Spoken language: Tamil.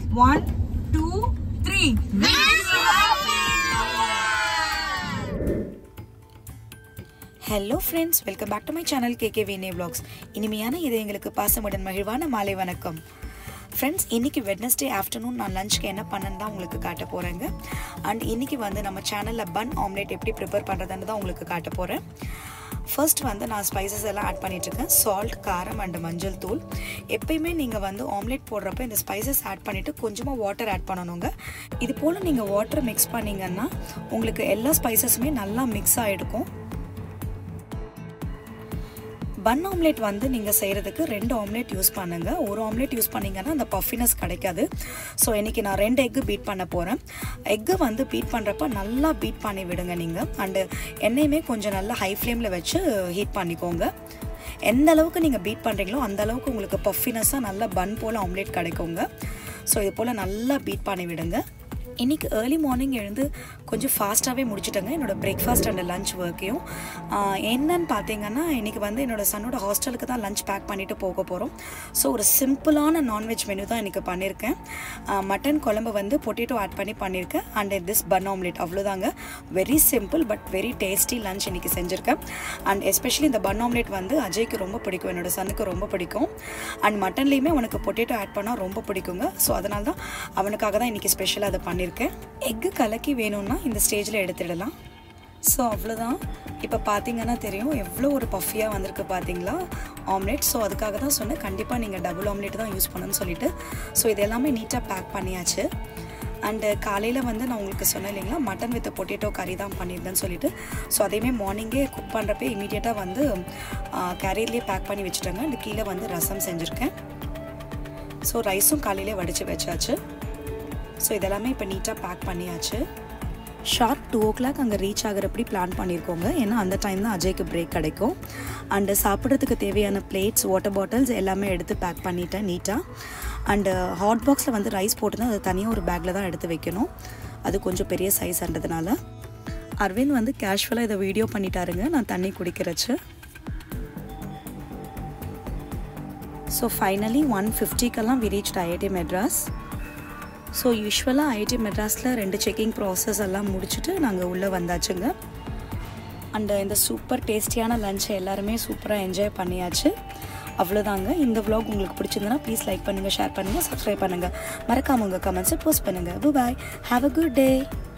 one two three hello friends welcome back to my channel K K vlogs இனிமையான இது எங்களுக்கு பாசமுடன் மகிழ்வான மாலை வணக்கம் ஃப்ரெண்ட்ஸ் இன்னைக்கு வெட்னஸ்டே ஆஃப்டர்நூன் நான் லஞ்சுக்கு என்ன பண்ணேன்னு தான் உங்களுக்கு காட்ட போகிறேங்க அண்ட் இன்னைக்கு வந்து நம்ம சேனலில் பன் ஆம்லேட் எப்படி ப்ரிப்பேர் பண்ணுறதுன்னு தான் உங்களுக்கு காட்ட போகிறேன் ஃபர்ஸ்ட் வந்து நான் ஸ்பைசஸ் எல்லாம் ஆட் பண்ணிட்டுருக்கேன் சால்ட் காரம் அண்ட் மஞ்சள் தூள் எப்பயுமே நீங்கள் வந்து ஆம்லேட் போடுறப்ப இந்த ஸ்பைசஸ் ஆட் பண்ணிவிட்டு கொஞ்சமாக வாட்டர் ஆட் பண்ணணுங்க இது போல் நீங்கள் வாட்டர் மிக்ஸ் பண்ணிங்கன்னா உங்களுக்கு எல்லா ஸ்பைசஸுமே நல்லா மிக்ஸ் ஆகிருக்கும் பன் ஆம்லேட் வந்து நீங்கள் செய்கிறதுக்கு ரெண்டு ஆம்லேட் யூஸ் பண்ணுங்கள் ஒரு ஆம்லேட் யூஸ் பண்ணிங்கன்னா அந்த பஃபினஸ் கிடைக்காது ஸோ இன்றைக்கி நான் ரெண்டு எக்கு பீட் பண்ண போகிறேன் எக்கு வந்து பீட் பண்ணுறப்ப நல்லா பீட் பண்ணி விடுங்க நீங்கள் அண்டு எண்ணெயுமே கொஞ்சம் நல்லா ஹை ஃப்ளேமில் வச்சு ஹீட் பண்ணிக்கோங்க எந்த அளவுக்கு நீங்கள் பீட் பண்ணுறீங்களோ அந்த அளவுக்கு உங்களுக்கு பஃபினஸாக நல்லா பன் போல் ஆம்லேட் கிடைக்குங்க ஸோ இது போல் நல்லா பீட் பண்ணி விடுங்க இன்றைக்கி ஏர்லி மார்னிங் எழுந்து கொஞ்சம் ஃபாஸ்ட்டாகவே முடிச்சுட்டேங்க என்னோடய பிரேக்ஃபாஸ்ட் அண்ட் லஞ்ச் ஒர்க்கையும் என்னன்னு பார்த்தீங்கன்னா இன்றைக்கி வந்து என்னோடய சன்னோட ஹாஸ்டலுக்கு தான் லஞ்ச் பேக் பண்ணிவிட்டு போக போகிறோம் ஸோ ஒரு சிம்பிளான நான்வெஜ் மெனு தான் இன்றைக்கி பண்ணியிருக்கேன் மட்டன் குழம்பு வந்து பொட்டேட்டோ ஆட் பண்ணி பண்ணியிருக்கேன் அண்ட் திஸ் பன் ஆம்லேட் அவ்வளோதாங்க very simple but very tasty lunch இன்றைக்கி செஞ்சுருக்கேன் அண்ட் எஸ்பெஷலி இந்த பன் ஆம்லேட் வந்து அஜய்க்கு ரொம்ப பிடிக்கும் என்னோடய சனுக்கு ரொம்ப பிடிக்கும் அண்ட் மட்டன்லேயுமே அவனுக்கு பொட்டேட்டோ ஆட் பண்ணால் ரொம்ப பிடிக்குங்க ஸோ அதனால தான் அவனுக்காக தான் இன்றைக்கி ஸ்பெஷலாக அதை பண்ணியிருக்கேன் எக்கு கலக்கி வேணும்னா இந்த ஸ்டேஜில் எடுத்துடலாம் ஸோ அவ்வளோதான் இப்போ பார்த்தீங்கன்னா தெரியும் எவ்வளோ ஒரு பஃபியாக வந்திருக்கு பார்த்தீங்களா ஆம்லேட் ஸோ அதுக்காக தான் சொன்னேன் கண்டிப்பாக நீங்கள் டபுள் ஆம்லேட் தான் யூஸ் பண்ணணும்னு சொல்லிட்டு ஸோ இது எல்லாமே நீட்டாக பேக் பண்ணியாச்சு அண்டு காலையில் வந்து நான் உங்களுக்கு சொன்னேன் இல்லைங்களா மட்டன் வித் பொட்டேட்டோ கறி தான் பண்ணியிருந்தேன்னு சொல்லிட்டு ஸோ அதையுமே மார்னிங்கே குக் பண்ணுறப்ப இமீடியட்டாக வந்து கேரியர்லேயே பேக் பண்ணி வச்சுட்டேங்க அண்டு கீழே வந்து ரசம் செஞ்சுருக்கேன் ஸோ ரைஸும் காலையிலே வடித்து வச்சாச்சு ஸோ இதெல்லாமே இப்போ நீட்டாக பேக் பண்ணியாச்சு ஷார்ப் டூ ஓ கிளாக் அங்கே ரீச் ஆகிறப்படி பிளான் பண்ணியிருக்கோங்க ஏன்னா அந்த டைம் தான் அஜய்க்கு பிரேக் கிடைக்கும் அண்டு சாப்பிட்றதுக்கு தேவையான பிளேட்ஸ் வாட்டர் பாட்டில்ஸ் எல்லாமே எடுத்து பேக் பண்ணிட்டேன் நீட்டாக அண்டு ஹாட் பாக்ஸில் வந்து ரைஸ் போட்டு தான் அதை தனியாக ஒரு பேக்கில் தான் எடுத்து வைக்கணும் அது கொஞ்சம் பெரிய சைஸ்ன்றதுனால அரவிந்த் வந்து கேஷுவலாக இதை வீடியோ பண்ணிட்டாருங்க நான் தண்ணி குடிக்கிறச்சு ஸோ ஃபைனலி ஒன் ஃபிஃப்டிக்கெல்லாம் we reach IIT Madras so யூஸ்வலாக ஐஐடி மெட்ராஸில் ரெண்டு செக்கிங் ப்ராசஸ் எல்லாம் முடிச்சுட்டு நாங்கள் உள்ளே வந்தாச்சுங்க அண்ட் இந்த சூப்பர் டேஸ்டியான லஞ்சை எல்லாருமே சூப்பராக என்ஜாய் பண்ணியாச்சு அவ்வளோதாங்க இந்த vlog உங்களுக்கு பிடிச்சிருந்தனா ப்ளீஸ் லைக் பண்ணுங்கள் ஷேர் பண்ணுங்கள் சப்ஸ்கிரைப் பண்ணுங்கள் மறக்காம உங்கள் கமெண்ட்ஸை போஸ்ட் பண்ணுங்கள் பாய் ஹாவ் அ குட் டே